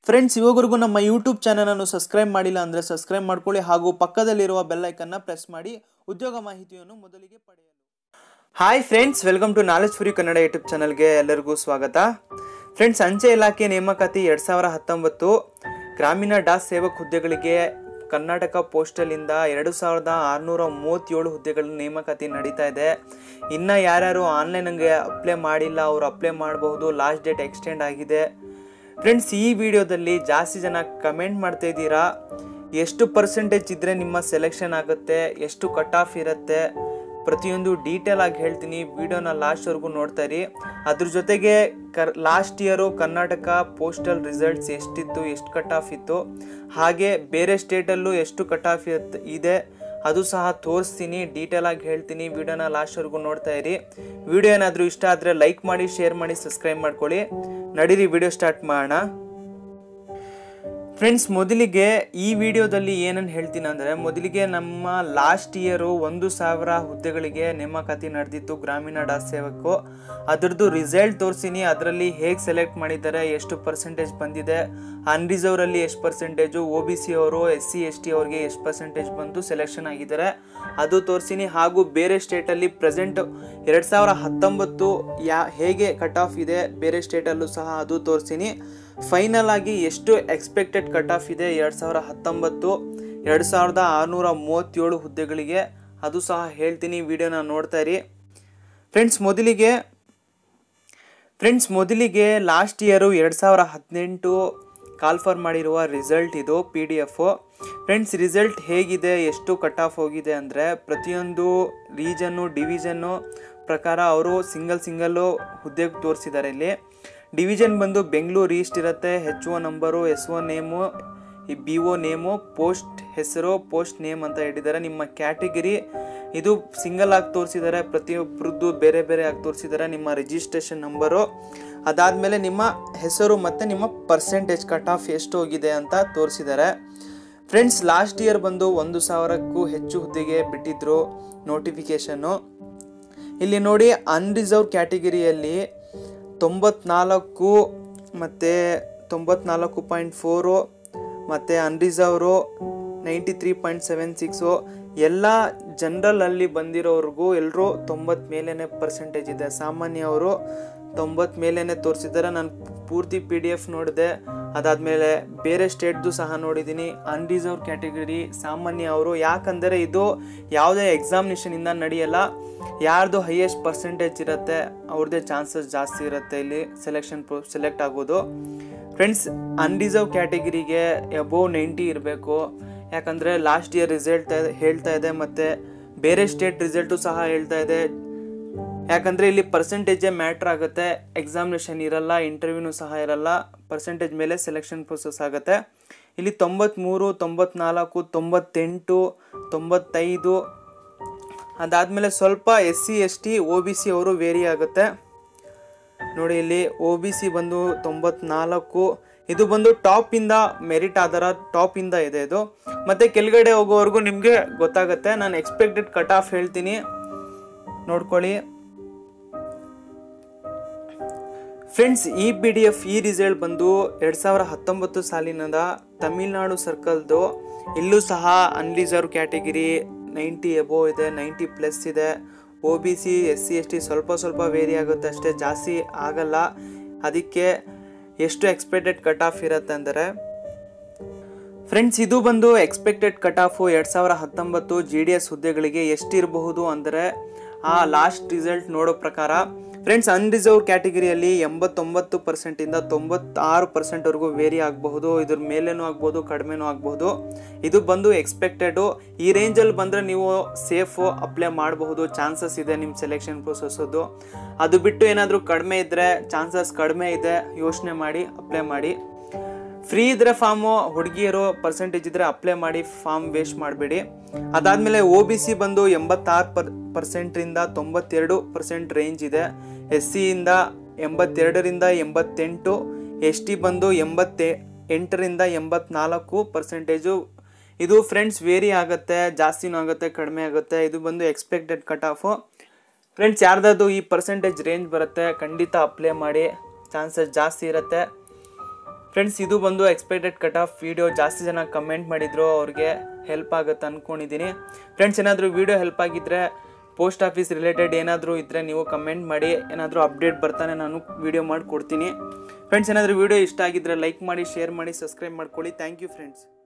friends ಇವಾಗರೆಗೂ ನಮ್ಮ YouTube ಚಾನಲನ್ನು subscribe ಮಾಡಿಲ್ಲ ಅಂದರೆ ಸಬ್ಸ್ಕ್ರೈಬ್ ಮಾಡ್ಕೊಳ್ಳಿ ಹಾಗೂ ಪಕ್ಕದಲ್ಲಿರುವ ಬೆಲ್ಲೈಕನ್ನ ಪ್ರೆಸ್ ಮಾಡಿ ಉದ್ಯೋಗ ಮಾಹಿತಿಯನ್ನು ಮೊದಲಿಗೆ ಪಡೆಯಲು hi friends welcome to knowledge free Kannada YouTube ಚಾನಲ್ಗೆ ಎಲ್ಲರಿಗೂ ಸ್ವಾಗತ ಫ್ರೆಂಡ್ಸ್ ಅಂಚೆ ಇಲಾಖೆ ನೇಮಕಾತಿ ಎರಡು ಸಾವಿರ ಹತ್ತೊಂಬತ್ತು ಗ್ರಾಮೀಣ ಡಾಕ್ ಸೇವಕ್ ಹುದ್ದೆಗಳಿಗೆ ಕರ್ನಾಟಕ ಪೋಸ್ಟಲಿಂದ ಎರಡು ಸಾವಿರದ ಆರುನೂರ ಮೂವತ್ತೇಳು ಹುದ್ದೆಗಳ ನೇಮಕಾತಿ ನಡೀತಾ ಇದೆ ಇನ್ನು ಯಾರ್ಯಾರು ಆನ್ಲೈನ್ಗೆ ಅಪ್ಲೈ ಮಾಡಿಲ್ಲ ಅವರು ಅಪ್ಲೈ ಮಾಡಬಹುದು ಲಾಸ್ಟ್ ಡೇಟ್ ಎಕ್ಸ್ಟೆಂಡ್ ಆಗಿದೆ ಫ್ರೆಂಡ್ಸ್ ಈ ವಿಡಿಯೋದಲ್ಲಿ ಜಾಸ್ತಿ ಜನ ಕಮೆಂಟ್ ಮಾಡ್ತಾ ಇದ್ದೀರಾ ಎಷ್ಟು ಪರ್ಸೆಂಟೇಜ್ ಇದ್ದರೆ ನಿಮ್ಮ ಸೆಲೆಕ್ಷನ್ ಆಗುತ್ತೆ ಎಷ್ಟು ಕಟ್ ಆಫ್ ಇರುತ್ತೆ ಪ್ರತಿಯೊಂದು ಡೀಟೇಲ್ ಆಗಿ ಹೇಳ್ತೀನಿ ವಿಡಿಯೋನ ಲಾಸ್ಟ್ವರೆಗೂ ನೋಡ್ತಾ ಇರಿ ಅದ್ರ ಜೊತೆಗೆ ಕರ್ last year Karnataka postal results ಎಷ್ಟಿತ್ತು ಎಷ್ಟು ಕಟ್ ಆಫ್ ಇತ್ತು ಹಾಗೆ ಬೇರೆ ಸ್ಟೇಟಲ್ಲೂ ಎಷ್ಟು ಕಟ್ ಆಫ್ ಇದೆ ಅದು ಸಹ ತೋರಿಸ್ತೀನಿ ಡೀಟೇಲ್ ಆಗಿ ಹೇಳ್ತೀನಿ ವಿಡಿಯೋನ ಲಾಸ್ಟ್ವರೆಗೂ ನೋಡ್ತಾ ಇರಿ ವಿಡಿಯೋ ಏನಾದರೂ ಇಷ್ಟ ಆದರೆ ಲೈಕ್ ಮಾಡಿ ಶೇರ್ ಮಾಡಿ ಸಬ್ಸ್ಕ್ರೈಬ್ ಮಾಡ್ಕೊಳ್ಳಿ ನಡೀರಿ ವಿಡಿಯೋ ಸ್ಟಾರ್ಟ್ ಮಾಡೋಣ ಫ್ರೆಂಡ್ಸ್ ಮೊದಲಿಗೆ ಈ ವಿಡಿಯೋದಲ್ಲಿ ಏನನ್ನು ಹೇಳ್ತೀನಿ ಅಂದರೆ ಮೊದಲಿಗೆ ನಮ್ಮ ಲಾಸ್ಟ್ ಇಯರು ಒಂದು ಸಾವಿರ ಹುದ್ದೆಗಳಿಗೆ ನೇಮಕಾತಿ ನಡೆದಿತ್ತು ಗ್ರಾಮೀಣ ಡಾಕ್ ಸೇವಕು ಅದರದ್ದು ರಿಸಲ್ಟ್ ತೋರಿಸಿನಿ ಅದರಲ್ಲಿ ಹೇಗೆ ಸೆಲೆಕ್ಟ್ ಮಾಡಿದ್ದಾರೆ ಎಷ್ಟು ಪರ್ಸೆಂಟೇಜ್ ಬಂದಿದೆ ಅನ್ರಿಸರ್ವ್ರಲ್ಲಿ ಎಷ್ಟು ಪರ್ಸೆಂಟೇಜು ಒ ಬಿ ಸಿ ಅವರು ಎಸ್ ಸಿ ಎಸ್ ಟಿ ಅವ್ರಿಗೆ ಎಷ್ಟು ಪರ್ಸೆಂಟೇಜ್ ಬಂದು ಸೆಲೆಕ್ಷನ್ ಆಗಿದ್ದಾರೆ ಅದು ತೋರಿಸಿನಿ ಹಾಗೂ ಬೇರೆ ಸ್ಟೇಟಲ್ಲಿ ಪ್ರೆಸೆಂಟ್ ಎರಡು ಸಾವಿರ ಹತ್ತೊಂಬತ್ತು ಯಾ ಹೇಗೆ ಕಟ್ ಆಫ್ ಇದೆ ಬೇರೆ ಸ್ಟೇಟಲ್ಲೂ ಸಹ ಅದು ತೋರಿಸಿನಿ ಫೈನಲ್ ಆಗಿ ಎಷ್ಟು ಎಕ್ಸ್ಪೆಕ್ಟೆಡ್ ಕಟ್ ಆಫ್ ಇದೆ ಎರಡು ಸಾವಿರ ಹತ್ತೊಂಬತ್ತು ಎರಡು ಸಾವಿರದ ಆರುನೂರ ಮೂವತ್ತೇಳು ಹುದ್ದೆಗಳಿಗೆ ಅದು ಸಹ ಹೇಳ್ತೀನಿ ವಿಡಿಯೋನ ನೋಡ್ತಾ ಇರಿ ಫ್ರೆಂಡ್ಸ್ ಮೊದಲಿಗೆ ಫ್ರೆಂಡ್ಸ್ ಮೊದಲಿಗೆ ಲಾಸ್ಟ್ ಇಯರು ಎರಡು ಸಾವಿರ ಹದಿನೆಂಟು ಕಾಲ್ಫರ್ ಮಾಡಿರುವ ರಿಸಲ್ಟ್ ಇದು P D F friends result ಹೇಗಿದೆ ಎಷ್ಟು ಕಟ್ ಆಫ್ ಹೋಗಿದೆ ಅಂದರೆ ಪ್ರತಿಯೊಂದು ರೀಜನ್ನು ಡಿವಿಷನ್ನು ಪ್ರಕಾರ ಅವರು ಸಿಂಗಲ್ ಸಿಂಗಲ್ಲು ಹುದ್ದೆಗೆ ತೋರಿಸಿದ್ದಾರೆ ಇಲ್ಲಿ ಡಿವಿಷನ್ ಬಂದು ಬೆಂಗಳೂರು ಈಸ್ಟ್ ಇರುತ್ತೆ H O number S O name ಈ ಬಿ ಒ ನೇಮು ಪೋಸ್ಟ್ ಹೆಸರು ಪೋಸ್ಟ್ ನೇಮ್ ಅಂತ ಹೇಳಿದ್ದಾರೆ ನಿಮ್ಮ ಕ್ಯಾಟಗಿರಿ ಇದು ಸಿಂಗಲ್ ಆಗಿ ತೋರಿಸಿದ್ದಾರೆ ಪ್ರತಿಯೊಬ್ಬರದ್ದು ಬೇರೆ ಬೇರೆ ಆಗಿ ತೋರಿಸಿದ್ದಾರೆ ನಿಮ್ಮ ರಿಜಿಸ್ಟ್ರೇಷನ್ ನಂಬರು ಅದಾದಮೇಲೆ ನಿಮ್ಮ ಹೆಸರು ಮತ್ತು ನಿಮ್ಮ ಪರ್ಸೆಂಟೇಜ್ ಕಟ್ ಆಫ್ ಎಷ್ಟು ಹೋಗಿದೆ ಅಂತ ತೋರಿಸಿದ್ದಾರೆ ಫ್ರೆಂಡ್ಸ್ ಲಾಸ್ಟ್ ಇಯರ್ ಬಂದು ಒಂದು ಸಾವಿರಕ್ಕೂ ಹೆಚ್ಚು ಹುದ್ದೆಗೆ ಬಿಟ್ಟಿದ್ರು ನೋಟಿಫಿಕೇಷನ್ನು ಇಲ್ಲಿ ನೋಡಿ ಅನ್ರಿಸರ್ವ್ ಕ್ಯಾಟಗಿರಿಯಲ್ಲಿ ತೊಂಬತ್ನಾಲ್ಕು ಮತ್ತು ತೊಂಬತ್ನಾಲ್ಕು ಪಾಯಿಂಟ್ ಫೋರು ಮತ್ತು ಅನ್ರಿಸರ್ವ್ರು ninety three point seven six ಎಲ್ಲ ಜನರಲಲ್ಲಿ ಬಂದಿರೋರ್ಗೂ ಎಲ್ಲರೂ ತೊಂಬತ್ತು ಮೇಲೇ ಪರ್ಸೆಂಟೇಜ್ ಇದೆ ಸಾಮಾನ್ಯ ಅವರು ತೊಂಬತ್ತು ಮೇಲೇ ತೋರಿಸಿದ್ದಾರೆ ನಾನು ಪೂರ್ತಿ ಪಿ ಡಿ ಎಫ್ ನೋಡಿದೆ ಅದಾದಮೇಲೆ ಬೇರೆ ಸ್ಟೇಟ್ದು ಸಹ ನೋಡಿದ್ದೀನಿ ಅನ್ರಿಸರ್ವ್ ಕ್ಯಾಟಗರಿ ಸಾಮಾನ್ಯ ಅವರು ಯಾಕಂದರೆ ಇದು ಯಾವುದೇ ಎಕ್ಸಾಮಿನೇಷನಿಂದ ನಡೆಯಲ್ಲ ಯಾರ್ದು ಹೈಯೆಸ್ಟ್ ಪರ್ಸೆಂಟೇಜ್ ಇರುತ್ತೆ ಅವ್ರದ್ದೇ ಚಾನ್ಸಸ್ ಜಾಸ್ತಿ ಇರುತ್ತೆ ಇಲ್ಲಿ ಸೆಲೆಕ್ಷನ್ ಪ್ರೊ ಸೆಲೆಕ್ಟ್ ಆಗೋದು ಫ್ರೆಂಡ್ಸ್ ಅನ್ರಿಸರ್ವ್ ಕ್ಯಾಟಗಿರಿಗೆ ಅಬೋವ್ ನೈಂಟಿ ಇರಬೇಕು ಯಾಕಂದರೆ ಲಾಸ್ಟ್ ಇಯರ್ ರಿಸಲ್ಟ್ ಹೇಳ್ತಾ ಇದೆ ಮತ್ತು ಬೇರೆ ಸ್ಟೇಟ್ ರಿಸಲ್ಟು ಸಹ ಹೇಳ್ತಾ ಇದೆ ಯಾಕಂದರೆ ಇಲ್ಲಿ ಪರ್ಸೆಂಟೇಜೇ ಮ್ಯಾಟ್ರ್ ಆಗುತ್ತೆ ಎಕ್ಸಾಮಿನೇಷನ್ ಇರಲ್ಲ ಇಂಟರ್ವ್ಯೂನು ಸಹ ಇರಲ್ಲ ಪರ್ಸೆಂಟೇಜ್ ಮೇಲೆ ಸೆಲೆಕ್ಷನ್ ಪ್ರೊಸೆಸ್ ಆಗುತ್ತೆ ಇಲ್ಲಿ ತೊಂಬತ್ತ್ಮೂರು ತೊಂಬತ್ನಾಲ್ಕು ತೊಂಬತ್ತೆಂಟು ತೊಂಬತ್ತೈದು ಅದಾದಮೇಲೆ ಸ್ವಲ್ಪ S C S T O B C ಅವರು ವೇರಿ ಆಗುತ್ತೆ ನೋಡಿ ಇಲ್ಲಿ ಒ ಬಿ ಸಿ ಬಂದು ತೊಂಬತ್ನಾಲ್ಕು ಇದು ಬಂದು ಟಾಪಿಂದ ಮೆರಿಟ್ ಆಧಾರ ಟಾಪಿಂದ ಇದೆ ಇದು ಮತ್ತು ಕೆಳಗಡೆ ಹೋಗೋವರೆಗೂ ನಿಮಗೆ ಗೊತ್ತಾಗುತ್ತೆ ನಾನು ಎಕ್ಸ್ಪೆಕ್ಟೆಡ್ ಕಟ್ ಆಫ್ ಹೇಳ್ತೀನಿ ನೋಡ್ಕೊಳ್ಳಿ ಫ್ರೆಂಡ್ಸ್ ಈ ಪಿ ಡಿ ಎಫ್ ಈ ರಿಸಲ್ಟ್ ಬಂದು ಎರಡು ಸಾವಿರ ಹತ್ತೊಂಬತ್ತು ಸಾಲಿನದ ತಮಿಳ್ನಾಡು ಸರ್ಕಲ್ದು ಇಲ್ಲೂ ಸಹ ಅನ್ರಿಸರ್ವ್ ಕ್ಯಾಟಗಿರಿ ನೈಂಟಿ ಎಬೋ ಇದೆ ನೈಂಟಿ ಪ್ಲಸ್ ಇದೆ O B C S C S T ಸ್ವಲ್ಪ ಸ್ವಲ್ಪ ವೇರಿ ಆಗುತ್ತೆ ಅಷ್ಟೇ ಜಾಸ್ತಿ ಆಗಲ್ಲ ಅದಕ್ಕೆ ಎಷ್ಟು ಎಕ್ಸ್ಪೆಕ್ಟೆಡ್ ಕಟ್ ಆಫ್ ಇರುತ್ತೆ ಅಂದರೆ ಫ್ರೆಂಡ್ಸ್ ಇದು ಬಂದು ಎಕ್ಸ್ಪೆಕ್ಟೆಡ್ ಕಟ್ ಆಫು ಎರಡು ಸಾವಿರ ಹತ್ತೊಂಬತ್ತು ಜಿ ಡಿ ಎಸ್ ಹುದ್ದೆಗಳಿಗೆ ಎಷ್ಟಿರಬಹುದು ಅಂದರೆ ಆ ಲಾಸ್ಟ್ ರಿಸಲ್ಟ್ ನೋಡೋ ಪ್ರಕಾರ ಫ್ರೆಂಡ್ಸ್ ಅನ್ರಿಸರ್ವ್ ಕ್ಯಾಟಗಿರಿಯಲ್ಲಿ ಎಂಬತ್ತೊಂಬತ್ತು ಪರ್ಸೆಂಟಿಂದ ತೊಂಬತ್ತಾರು ಪರ್ಸೆಂಟ್ವರೆಗೂ ವೇರಿ ಆಗಬಹುದು ಇದ್ರ ಮೇಲೇನೂ ಆಗ್ಬೋದು ಕಡಿಮೆನೂ ಆಗಬಹುದು ಇದು ಬಂದು ಎಕ್ಸ್ಪೆಕ್ಟೆಡು ಈ ರೇಂಜಲ್ಲಿ ಬಂದರೆ ನೀವು ಸೇಫು ಅಪ್ಲೈ ಮಾಡಬಹುದು ಚಾನ್ಸಸ್ ಇದೆ ನಿಮ್ಮ ಸೆಲೆಕ್ಷನ್ ಪ್ರೊಸೆಸ್ಸದ್ದು ಅದು ಬಿಟ್ಟು ಏನಾದರೂ ಕಡಿಮೆ ಇದ್ದರೆ ಚಾನ್ಸಸ್ ಕಡಿಮೆ ಇದೆ ಯೋಚನೆ ಮಾಡಿ ಅಪ್ಲೈ ಮಾಡಿ ಫ್ರೀ ಇದ್ರೆ ಫಾರ್ಮು ಹುಡುಗಿಯರು ಪರ್ಸೆಂಟೇಜ್ ಇದ್ರೆ ಅಪ್ಲೈ ಮಾಡಿ ಫಾರ್ಮ್ ವೇಸ್ಟ್ ಮಾಡಬೇಡಿ ಅದಾದಮೇಲೆ ಒ ಬಿ ಸಿ ಬಂದು ಎಂಬತ್ತಾರು ಪರ್ ಪರ್ಸೆಂಟ್ರಿಂದ ತೊಂಬತ್ತೆರಡು ಪರ್ಸೆಂಟ್ ರೇಂಜ್ ಇದೆ ಎಸ್ ಸಿಯಿಂದ ಎಂಬತ್ತೆರಡರಿಂದ ಎಂಬತ್ತೆಂಟು ಎಸ್ ಟಿ ಬಂದು ಎಂಬತ್ತೆ ಎಂಟರಿಂದ ಎಂಬತ್ನಾಲ್ಕು ಪರ್ಸೆಂಟೇಜು ಇದು ಫ್ರೆಂಡ್ಸ್ ವೇರಿ ಆಗುತ್ತೆ ಜಾಸ್ತಿನೂ ಆಗುತ್ತೆ ಕಡಿಮೆ ಆಗುತ್ತೆ ಇದು ಬಂದು ಎಕ್ಸ್ಪೆಕ್ಟೆಡ್ ಕಟ್ ಆಫು ಫ್ರೆಂಡ್ಸ್ ಯಾರ್ದಾದ್ರು ಈ ಪರ್ಸೆಂಟೇಜ್ ರೇಂಜ್ ಬರುತ್ತೆ ಖಂಡಿತ ಅಪ್ಲೈ ಮಾಡಿ ಚಾನ್ಸಸ್ ಜಾಸ್ತಿ ಇರುತ್ತೆ ಫ್ರೆಂಡ್ಸ್ ಇದು ಬಂದು ಎಕ್ಸ್ಪೆಕ್ಟೆಡ್ ಕಟ್ ಆಫ್ ವಿಡಿಯೋ ಜಾಸ್ತಿ ಜನ ಕಮೆಂಟ್ ಮಾಡಿದ್ರು ಅವ್ರಿಗೆ ಹೆಲ್ಪ್ ಆಗುತ್ತೆ ಅಂದ್ಕೊಂಡಿದ್ದೀನಿ ಫ್ರೆಂಡ್ಸ್ ಏನಾದರೂ ವಿಡಿಯೋ ಹೆಲ್ಪ್ ಆಗಿದ್ದರೆ ಪೋಸ್ಟ್ ಆಫೀಸ್ ರಿಲೇಟೆಡ್ ಏನಾದರೂ ಇದ್ದರೆ ನೀವು ಕಮೆಂಟ್ ಮಾಡಿ ಏನಾದರೂ ಅಪ್ಡೇಟ್ ಬರ್ತಾನೆ ನಾನು ವಿಡಿಯೋ ಮಾಡಿ ಕೊಡ್ತೀನಿ ಫ್ರೆಂಡ್ಸ್ ಏನಾದರೂ ವಿಡಿಯೋ ಇಷ್ಟ ಆಗಿದ್ದರೆ ಲೈಕ್ ಮಾಡಿ ಶೇರ್ ಮಾಡಿ ಸಬ್ಸ್ಕ್ರೈಬ್ ಮಾಡ್ಕೊಳ್ಳಿ ಥ್ಯಾಂಕ್ ಯು ಫ್ರೆಂಡ್ಸ್